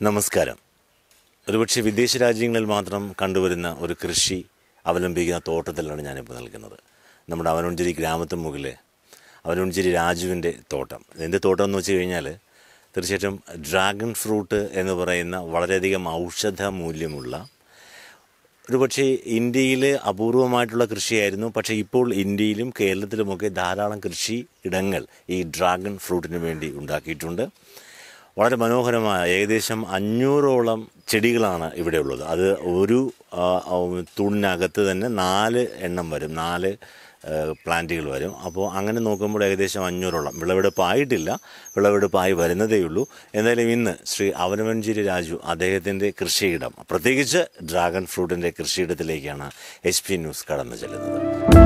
നമസ്കാരം ഒരുപക്ഷെ വിദേശ രാജ്യങ്ങളിൽ മാത്രം കണ്ടുവരുന്ന ഒരു കൃഷി അവലംബിക്കുന്ന തോട്ടത്തിലാണ് ഞാനിപ്പോൾ നിൽക്കുന്നത് നമ്മുടെ അവനോഞ്ചേരി ഗ്രാമത്തിന് മുകളിൽ അവനോഞ്ചേരി രാജുവിൻ്റെ തോട്ടം എന്ത് തോട്ടം എന്ന് വെച്ച് കഴിഞ്ഞാൽ തീർച്ചയായിട്ടും ഡ്രാഗൺ ഫ്രൂട്ട് എന്ന് പറയുന്ന വളരെയധികം ഔഷധ മൂല്യമുള്ള ഒരുപക്ഷെ ഇന്ത്യയിൽ അപൂർവമായിട്ടുള്ള കൃഷിയായിരുന്നു പക്ഷേ ഇപ്പോൾ ഇന്ത്യയിലും കേരളത്തിലുമൊക്കെ ധാരാളം കൃഷി ഇടങ്ങൾ ഈ ഡ്രാഗൺ ഫ്രൂട്ടിന് വേണ്ടി ഉണ്ടാക്കിയിട്ടുണ്ട് വളരെ മനോഹരമായ ഏകദേശം അഞ്ഞൂറോളം ചെടികളാണ് ഇവിടെ ഉള്ളത് അത് ഒരു ആ, ആ, തൂണിനകത്ത് തന്നെ നാല് എണ്ണം വരും നാല് ആ, പ്ലാന്റുകൾ വരും അപ്പോൾ അങ്ങനെ നോക്കുമ്പോൾ ഏകദേശം അഞ്ഞൂറോളം വിളവെടുപ്പ് ആയിട്ടില്ല വിളവെടുപ്പായി വരുന്നതേ ഉള്ളൂ എന്തായാലും ഇന്ന് ശ്രീ അവനവഞ്ചേരി രാജു അദ്ദേഹത്തിൻ്റെ കൃഷിയിടം പ്രത്യേകിച്ച് ഡ്രാഗൺ ഫ്രൂട്ടിൻ്റെ കൃഷിയിടത്തിലേക്കാണ് എച്ച് പി ന്യൂസ് കടന്നു ചെല്ലുന്നത്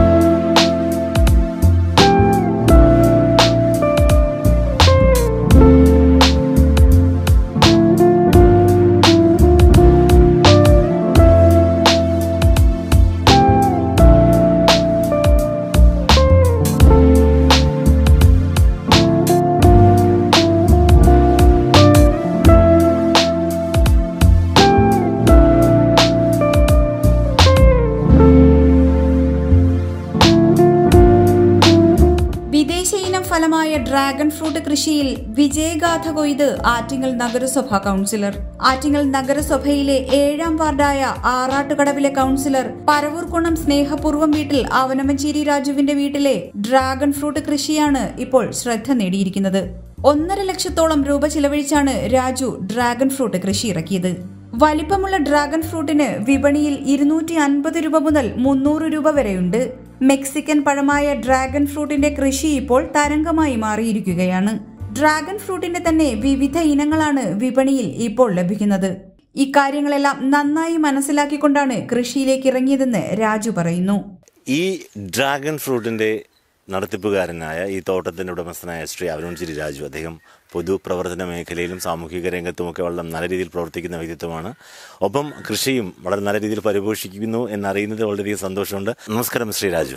വിദേശ ഇനം ഫലമായ ഡ്രാഗൺ ഫ്രൂട്ട് കൃഷിയിൽ വിജയഗാഥ കൊയ്ത് ആറ്റിങ്ങൽ നഗരസഭ കൗൺസിലർ ആറ്റിങ്ങൽ നഗരസഭയിലെ ഏഴാം വാർഡായ ആറാട്ടുകടവിലെ കൗൺസിലർ പരവൂർക്കുണം സ്നേഹപൂർവ്വം വീട്ടിൽ ആവനമഞ്ചേരി രാജുവിന്റെ വീട്ടിലെ ഡ്രാഗൺ ഫ്രൂട്ട് കൃഷിയാണ് ഇപ്പോൾ ശ്രദ്ധ നേടിയിരിക്കുന്നത് ഒന്നര ലക്ഷത്തോളം രൂപ ചിലവഴിച്ചാണ് രാജു ഡ്രാഗൺ ഫ്രൂട്ട് കൃഷി ഇറക്കിയത് വലിപ്പമുള്ള ഡ്രാഗൺ ഫ്രൂട്ടിന് വിപണിയിൽ ഇരുന്നൂറ്റി അൻപത് രൂപ മുതൽ മുന്നൂറ് രൂപ വരെയുണ്ട് മെക്സിക്കൻ പഴമായ ഡ്രാഗൺ ഫ്രൂട്ടിന്റെ കൃഷി ഇപ്പോൾ തരംഗമായി മാറിയിരിക്കുകയാണ് ഡ്രാഗൺ ഫ്രൂട്ടിന്റെ തന്നെ വിവിധ ഇനങ്ങളാണ് വിപണിയിൽ ഇപ്പോൾ ലഭിക്കുന്നത് ഇക്കാര്യങ്ങളെല്ലാം നന്നായി മനസ്സിലാക്കിക്കൊണ്ടാണ് കൃഷിയിലേക്ക് ഇറങ്ങിയതെന്ന് രാജു പറയുന്നു ഈ ഡ്രാഗൺ ഫ്രൂട്ടിൻ്റെ നടത്തിപ്പുകാരനായ ഈ തോട്ടത്തിൻ്റെ ഉടമസ്ഥനായ ശ്രീ അരുൺജിരി രാജു അദ്ദേഹം പൊതുപ്രവർത്തന മേഖലയിലും സാമൂഹിക രംഗത്തുമൊക്കെ വളരെ നല്ല രീതിയിൽ പ്രവർത്തിക്കുന്ന വ്യക്തിത്വമാണ് ഒപ്പം കൃഷിയും വളരെ നല്ല രീതിയിൽ പരിപോഷിക്കുന്നു എന്നറിയുന്നത് വളരെയധികം സന്തോഷമുണ്ട് നമസ്കാരം ശ്രീ രാജു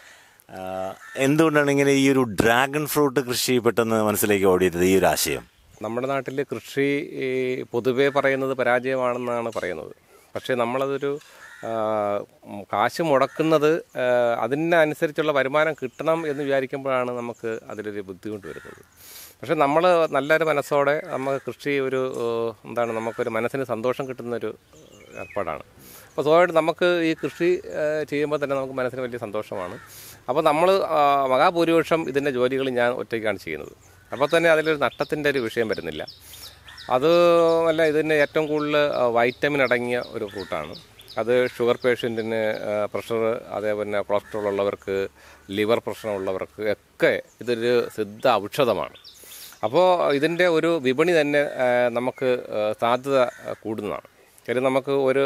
ആ, എന്തുകൊണ്ടാണ് ഇങ്ങനെ ഈ ഒരു ഡ്രാഗൺ ഫ്രൂട്ട് കൃഷി പെട്ടെന്ന് മനസ്സിലേക്ക് ഓടിയത് ഈ ഒരു ആശയം നമ്മുടെ നാട്ടിൽ കൃഷി ഈ, പൊതുവേ പറയുന്നത് പരാജയമാണെന്നാണ് പറയുന്നത് പക്ഷേ നമ്മളതൊരു ആ, ഉം, കാശ് മുടക്കുന്നത് ആ, അതിനനുസരിച്ചുള്ള വരുമാനം കിട്ടണം എന്ന് വിചാരിക്കുമ്പോഴാണ് നമുക്ക് അതിലൊരു ബുദ്ധിമുട്ട് വരുന്നത് പക്ഷേ നമ്മൾ നല്ലൊരു മനസ്സോടെ നമുക്ക് കൃഷി ഒരു ഏഹ്, എന്താണ് നമുക്കൊരു മനസ്സിന് സന്തോഷം കിട്ടുന്നൊരു ഏർപ്പാടാണ് അപ്പോൾ സ്വാഭാവികമായിട്ട് നമുക്ക് ഈ കൃഷി ഏഹ്, ചെയ്യുമ്പോൾ തന്നെ നമുക്ക് മനസ്സിന് വലിയ സന്തോഷമാണ് അപ്പോൾ നമ്മൾ മഹാഭൂരിപക്ഷം ഇതിൻ്റെ ജോലികൾ ഞാൻ ഒറ്റയ്ക്കാണ് ചെയ്യുന്നത് അപ്പോൾ തന്നെ അതിലൊരു നഷ്ടത്തിൻ്റെ ഒരു വിഷയം വരുന്നില്ല അത് അല്ല ഇതിന് ഏറ്റവും കൂടുതൽ വൈറ്റമിൻ അടങ്ങിയ ഒരു ഫ്രൂട്ടാണ് അത് ഷുഗർ പേഷ്യൻറ്റിന് പ്രഷർ അതേപോലെ കൊളസ്ട്രോൾ ഉള്ളവർക്ക് ലിവർ പ്രശ്നമുള്ളവർക്ക് ഒക്കെ ഇതൊരു സിദ്ധ ഔഷധമാണ് അപ്പോൾ ഇതിൻ്റെ ഒരു വിപണി തന്നെ ആ, നമുക്ക് ആ, സാധ്യത കൂടുന്നതാണ് കാര്യം നമുക്ക് ഒരു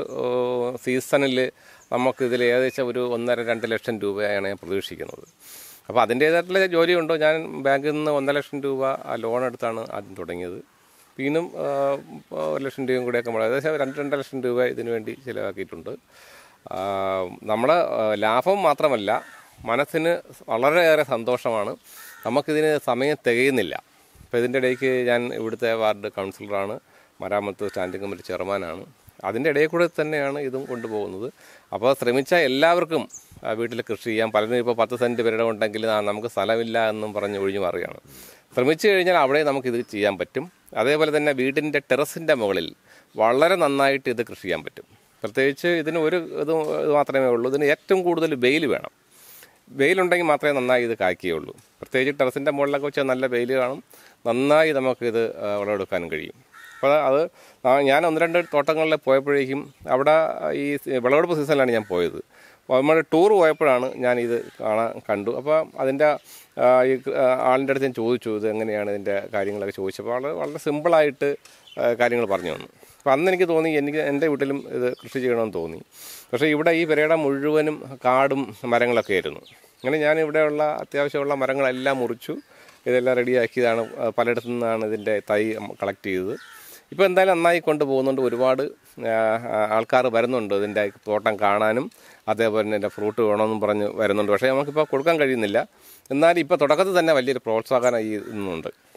സീസണിൽ നമുക്ക് ഇതിൽ ഏകദേശം ഒരു ഒന്നര രണ്ട് ലക്ഷം രൂപയാണ് ഞാൻ പ്രതീക്ഷിക്കുന്നത് അപ്പോൾ അതിൻ്റേതായിട്ടുള്ള ജോലിയുണ്ടോ ഞാൻ ബാങ്കിൽ നിന്ന് ഒന്നര ലക്ഷം രൂപ ആ ലോൺ എടുത്താണ് ആദ്യം തുടങ്ങിയത് പിന്നും ആ, ഒരു ലക്ഷം രൂപയും കൂടെയൊക്കെ നമ്മൾ ഏകദേശം രണ്ട് രണ്ടര ലക്ഷം രൂപ ഇതിനു വേണ്ടി ചിലവാക്കിയിട്ടുണ്ട് നമ്മൾ ലാഭം മാത്രമല്ല മനസ്സിന് വളരെയേറെ സന്തോഷമാണ് നമുക്കിതിന് സമയം തികയുന്നില്ല അപ്പോൾ ഇതിൻ്റെ ഇടയ്ക്ക് ഞാൻ ഇവിടുത്തെ വാർഡ് കൗൺസിലറാണ് മരാമത്ത് സ്റ്റാൻഡിംഗ് കമ്മിറ്റി ചെയർമാനാണ് അതിൻ്റെ ഇടയിൽ കൂടെ തന്നെയാണ് ഇതും കൊണ്ടുപോകുന്നത് അപ്പോൾ ശ്രമിച്ച എല്ലാവർക്കും ആ, വീട്ടിൽ കൃഷി ചെയ്യാം പലരും ഇപ്പോൾ പത്ത് സെൻറ്റ് പേരുടെ ഉണ്ടെങ്കിൽ ആ, നമുക്ക് സ്ഥലമില്ല എന്നും പറഞ്ഞ് ഒഴിഞ്ഞു മാറുകയാണ് ശ്രമിച്ചു കഴിഞ്ഞാൽ അവിടെ നമുക്കിത് ചെയ്യാൻ പറ്റും അതേപോലെ തന്നെ വീടിൻ്റെ ടെറസിൻ്റെ മുകളിൽ വളരെ നന്നായിട്ട് ഇത് കൃഷി ചെയ്യാൻ പറ്റും പ്രത്യേകിച്ച് ഇതിന് ഒരു ഇത് മാത്രമേ ഉള്ളൂ ഇതിന് ഏറ്റവും കൂടുതൽ വെയിൽ വേണം വെയിലുണ്ടെങ്കിൽ മാത്രമേ നന്നായി ഇത് കായ്ക്കുകയുള്ളൂ പ്രത്യേകിച്ച് ടെറസിൻ്റെ മുകളിലൊക്കെ വെച്ചാൽ നല്ല വെയിൽ കാണും നന്നായി നമുക്കിത് ആ, വിളവെടുക്കാനും കഴിയും അപ്പോൾ അത് ആ- ഞാൻ ഒന്ന് രണ്ട് തോട്ടങ്ങളിൽ പോയപ്പോഴേക്കും അവിടെ ഈ സി- വിളവെടുപ്പ് സീസണിലാണ് ഞാൻ പോയത് അപ്പോൾ നമ്മൾ ടൂർ പോയപ്പോഴാണ് ഞാൻ ഇത് കാണാൻ കണ്ടു അപ്പോൾ അതിൻ്റെ ആ, ഈ ആ, ആളിൻ്റെ അടുത്ത് ഞാൻ ചോദിച്ചു ഇത് എങ്ങനെയാണ് ഇതിൻ്റെ കാര്യങ്ങളൊക്കെ ചോദിച്ചപ്പോൾ ആൾ വളരെ സിമ്പിളായിട്ട് കാര്യങ്ങൾ പറഞ്ഞു തന്നു അപ്പോൾ അന്ന് എനിക്ക് തോന്നി എനിക്ക് എൻ്റെ വീട്ടിലും ഇത് കൃഷി ചെയ്യണമെന്ന് തോന്നി പക്ഷേ ഇവിടെ ഈ പെരയുടെ മുഴുവനും കാടും മരങ്ങളൊക്കെ ആയിരുന്നു അങ്ങനെ ഞാൻ ഇവിടെയുള്ള അത്യാവശ്യമുള്ള മരങ്ങളെല്ലാം മുറിച്ചു ഇതെല്ലാം റെഡിയാക്കിയതാണ് ആ, പലയിടത്തു നിന്നാണ് ഇതിൻ്റെ തൈ കളക്ട് ചെയ്തത് ഇപ്പോൾ എന്തായാലും നന്നായി കൊണ്ടുപോകുന്നുണ്ട് ഒരുപാട് ആൾക്കാർ വരുന്നുണ്ട് ഇതിൻ്റെ തോട്ടം കാണാനും അതേപോലെ തന്നെ എൻ്റെ ഫ്രൂട്ട് വേണമെന്നും പറഞ്ഞ് വരുന്നുണ്ട് പക്ഷേ നമുക്കിപ്പോൾ കൊടുക്കാൻ കഴിയുന്നില്ല എന്നാലും ഇപ്പോൾ തുടക്കത്തിൽ തന്നെ വലിയൊരു പ്രോത്സാഹനം ഈ ഇന്നുണ്ട്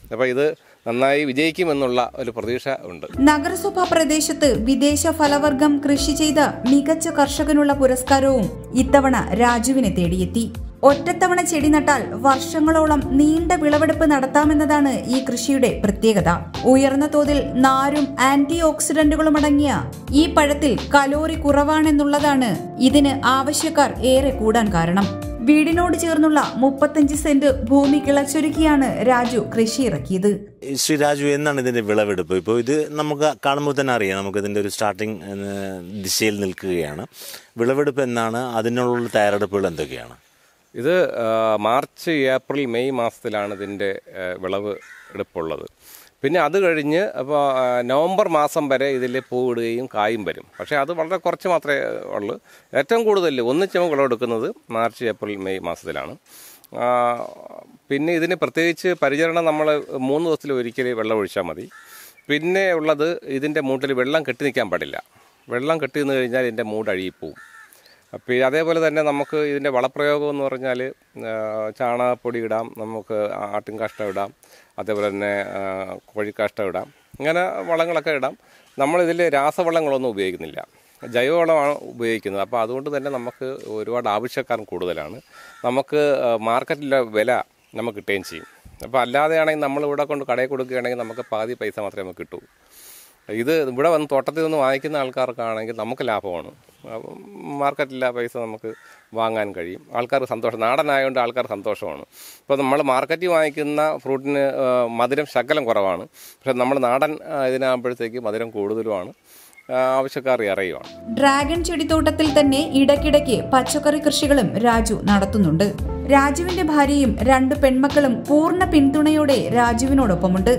അപ്പോൾ ഇത് നന്നായി വിജയിക്കുമെന്നുള്ള ഒരു പ്രതീക്ഷ ഉണ്ട് നഗരസഭാ പ്രദേശത്ത് വിദേശ ഫലവർഗം കൃഷി ചെയ്ത മികച്ച കർഷകനുള്ള പുരസ്കാരവും ഇത്തവണ രാജുവിനെ തേടിയെത്തി ഒറ്റത്തവണ ചെടി നട്ടാൽ വർഷങ്ങളോളം നീണ്ട വിളവെടുപ്പ് നടത്താമെന്നതാണ് ഈ കൃഷിയുടെ പ്രത്യേകത ഉയർന്ന തോതിൽ നാരും ആന്റി ഓക്സിഡന്റുകളും അടങ്ങിയ ഈ പഴത്തിൽ കലോറി കുറവാണെന്നുള്ളതാണ് ഇതിന് ആവശ്യക്കാർ ഏറെ കൂടാൻ കാരണം വീടിനോട് ചേർന്നുള്ള മുപ്പത്തഞ്ച് സെന്റ് ഭൂമി കിളച്ചൊരുക്കിയാണ് രാജു കൃഷി ഇറക്കിയത് ശ്രീ രാജു എന്നാണ് ഇതിൻ്റെ വിളവെടുപ്പ് ഇപ്പോൾ ഇത് നമുക്ക് കാണുമ്പോൾ തന്നെ അറിയാം നമുക്ക് ഇതിൻ്റെ ഒരു സ്റ്റാർട്ടിങ് ദിശയിൽ നിൽക്കുകയാണ് വിളവെടുപ്പ് എന്നാണ് അതിനുള്ള തയ്യാറെടുപ്പുകൾ എന്തൊക്കെയാണ് ഇത് ആ, മാർച്ച് ഏപ്രിൽ മെയ് മാസത്തിലാണ് ഇതിൻ്റെ ആ, വിളവ് എടുപ്പുള്ളത് പിന്നെ അത് കഴിഞ്ഞ് അപ്പോൾ നവംബർ മാസം വരെ ഇതിൽ പൂവിടുകയും കായും വരും പക്ഷേ അത് വളരെ കുറച്ച് മാത്രമേ ഉള്ളൂ ഏറ്റവും കൂടുതൽ ഒന്നിച്ച് വിളവെടുക്കുന്നത് മാർച്ച് ഏപ്രിൽ മെയ് മാസത്തിലാണ് ആ, പിന്നെ ഇതിന് പ്രത്യേകിച്ച് പരിചരണം നമ്മൾ മൂന്ന് ദിവസത്തിൽ ഒരിക്കൽ വെള്ളം ഒഴിച്ചാൽ മതി പിന്നെ ഉള്ളത് ഇതിൻ്റെ മൂട്ടിൽ വെള്ളം കെട്ടി നിൽക്കാൻ പാടില്ല വെള്ളം കെട്ടി നിന്ന് കഴിഞ്ഞാൽ ഇതിൻ്റെ മൂട് അഴുകിപ്പോവും അപ്പോൾ അതേപോലെ തന്നെ നമുക്ക് ഇതിൻ്റെ വളപ്രയോഗം എന്ന് പറഞ്ഞാൽ ആ, ചാണകപ്പൊടി ഇടാം നമുക്ക് ആട്ടിൻ കാഷ്ടം ഇടാം അതേപോലെ തന്നെ ആ, കോഴിക്കാഷ്ടം ഇടാം ഇങ്ങനെ വളങ്ങളൊക്കെ ഇടാം നമ്മളിതിൽ രാസവളങ്ങളൊന്നും ഉപയോഗിക്കുന്നില്ല ജൈവവളമാണ് ഉപയോഗിക്കുന്നത് അപ്പോൾ അതുകൊണ്ട് തന്നെ നമുക്ക് ഒരുപാട് ആവശ്യക്കാരും കൂടുതലാണ് നമുക്ക് ആ, മാർക്കറ്റിലെ വില നമുക്ക് കിട്ടുകയും ചെയ്യും അപ്പോൾ അല്ലാതെയാണെങ്കിൽ നമ്മൾ ഇവിടെ കൊണ്ട് കടയിൽ കൊടുക്കുകയാണെങ്കിൽ നമുക്ക് പാതി പൈസ മാത്രമേ നമുക്ക് കിട്ടൂ ഇത് ഇവിടെ വന്ന് തോട്ടത്തിൽ നിന്ന് വാങ്ങിക്കുന്ന ആൾക്കാർക്കാണെങ്കിൽ നമുക്ക് ലാഭമാണ് അപ്പം മാർക്കറ്റിലെ പൈസ നമുക്ക് വാങ്ങാൻ കഴിയും ആൾക്കാർക്ക് സന്തോഷം നാടനായതുകൊണ്ട് ആൾക്കാർ സന്തോഷമാണ് ഇപ്പോൾ നമ്മൾ മാർക്കറ്റിൽ വാങ്ങിക്കുന്ന ഫ്രൂട്ടിന് ആ, മധുരം ശകലം കുറവാണ് പക്ഷെ നമ്മൾ നാടൻ ആ, ഇതിനാകുമ്പോഴത്തേക്ക് മധുരം കൂടുതലുമാണ് ആ, ആവശ്യക്കാർ ഇറയുവാണ് ഡ്രാഗൺ ചെടിത്തോട്ടത്തിൽ തന്നെ ഇടയ്ക്കിടയ്ക്ക് പച്ചക്കറി കൃഷികളും രാജു നടത്തുന്നുണ്ട് രാജുവിന്റെ ഭാര്യയും രണ്ട് പെൺമക്കളും പൂർണ്ണ പിന്തുണയോടെ രാജുവിനോടൊപ്പമുണ്ട്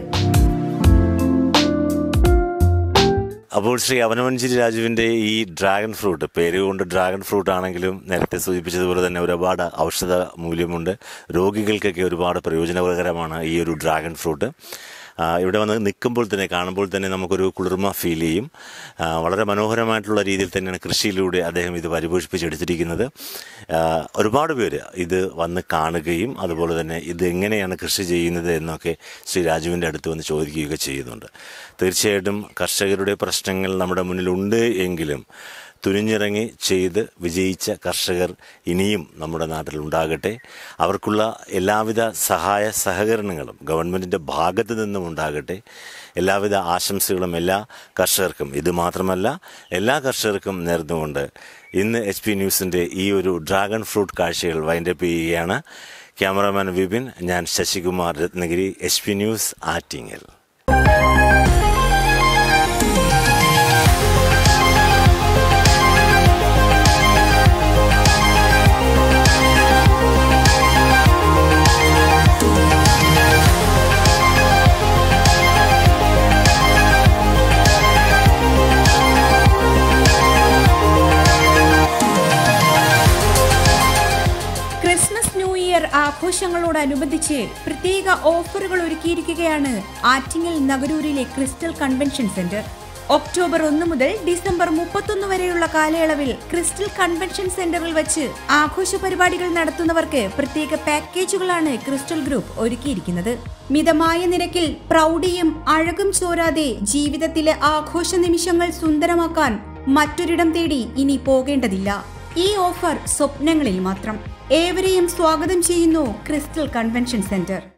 അപ്പോൾ ശ്രീ അവനവഞ്ചേരി രാജുവിൻ്റെ ഈ ഡ്രാഗൺ ഫ്രൂട്ട് പേര് കൊണ്ട് ഡ്രാഗൺ ഫ്രൂട്ട് ആണെങ്കിലും നേരത്തെ സൂചിപ്പിച്ചതുപോലെ തന്നെ ഒരുപാട് ഔഷധ മൂല്യമുണ്ട് രോഗികൾക്കൊക്കെ ഒരുപാട് പ്രയോജനകരമാണ് ഈ ഒരു ഡ്രാഗൺ ഫ്രൂട്ട് ആ, ഇവിടെ വന്ന് നിൽക്കുമ്പോൾ തന്നെ കാണുമ്പോൾ തന്നെ നമുക്കൊരു കുളിർമ ഫീൽ ചെയ്യും ആ, വളരെ മനോഹരമായിട്ടുള്ള രീതിയിൽ തന്നെയാണ് കൃഷിയിലൂടെ അദ്ദേഹം ഇത് പരിപോഷിപ്പിച്ചെടുത്തിരിക്കുന്നത് ആ, ഒരുപാട് പേര് ഇത് വന്ന് കാണുകയും അതുപോലെ തന്നെ ഇത് എങ്ങനെയാണ് കൃഷി ചെയ്യുന്നത് എന്നൊക്കെ ശ്രീ രാജുവിൻ്റെ അടുത്ത് വന്ന് ചോദിക്കുകയൊക്കെ ചെയ്യുന്നുണ്ട് തീർച്ചയായിട്ടും കർഷകരുടെ പ്രശ്നങ്ങൾ നമ്മുടെ മുന്നിലുണ്ട് എങ്കിലും തുനിഞ്ഞിറങ്ങി ചെയ്ത് വിജയിച്ച കർഷകർ ഇനിയും നമ്മുടെ നാട്ടിൽ ഉണ്ടാകട്ടെ അവർക്കുള്ള എല്ലാവിധ സഹായ സഹകരണങ്ങളും ഗവൺമെൻറ്റിൻ്റെ ഭാഗത്തു നിന്നും ഉണ്ടാകട്ടെ എല്ലാവിധ ആശംസകളും എല്ലാ കർഷകർക്കും ഇത് മാത്രമല്ല എല്ലാ കർഷകർക്കും നേർന്നുകൊണ്ട് ഇന്ന് എച്ച് പി ന്യൂസിൻ്റെ ഈ ഒരു ഡ്രാഗൺ ഫ്രൂട്ട് കാഴ്ചകൾ വൈൻഡപ്പ് ചെയ്യുകയാണ് ക്യാമറാമാൻ വിപിൻ ഞാൻ Sasikumar Ratnagiri H P news Attingal Christmas new year ആഘോഷങ്ങളോടനുബന്ധിച്ച് പ്രത്യേക ഓഫറുകൾ ഒരുക്കിയിരിക്കുകയാണ് ആറ്റിങ്ങൽ നഗരൂരിലെ ക്രിസ്റ്റൽ കൺവെൻഷൻ സെന്റർ ഒക്ടോബർ ഒന്ന് മുതൽ ഡിസംബർ മുപ്പത്തൊന്ന് വരെയുള്ള കാലയളവിൽ ക്രിസ്റ്റൽ കൺവെൻഷൻ സെന്ററിൽ വെച്ച് ആഘോഷ പരിപാടികൾ നടത്തുന്നവർക്ക് പ്രത്യേക പാക്കേജുകളാണ് ക്രിസ്റ്റൽ ഗ്രൂപ്പ് ഒരുക്കിയിരിക്കുന്നത് മിതമായ നിരക്കിൽ പ്രൗഢിയും അഴകും ചോരാതെ ജീവിതത്തിലെ ആഘോഷ നിമിഷങ്ങൾ സുന്ദരമാക്കാൻ മറ്റൊരിടം തേടി ഇനി പോകേണ്ടതില്ല ഈ ഓഫർ സ്വപ്നങ്ങളിൽ മാത്രം ഏവരെയും സ്വാഗതം ചെയ്യുന്നു ക്രിസ്റ്റൽ കൺവെൻഷൻ സെന്റർ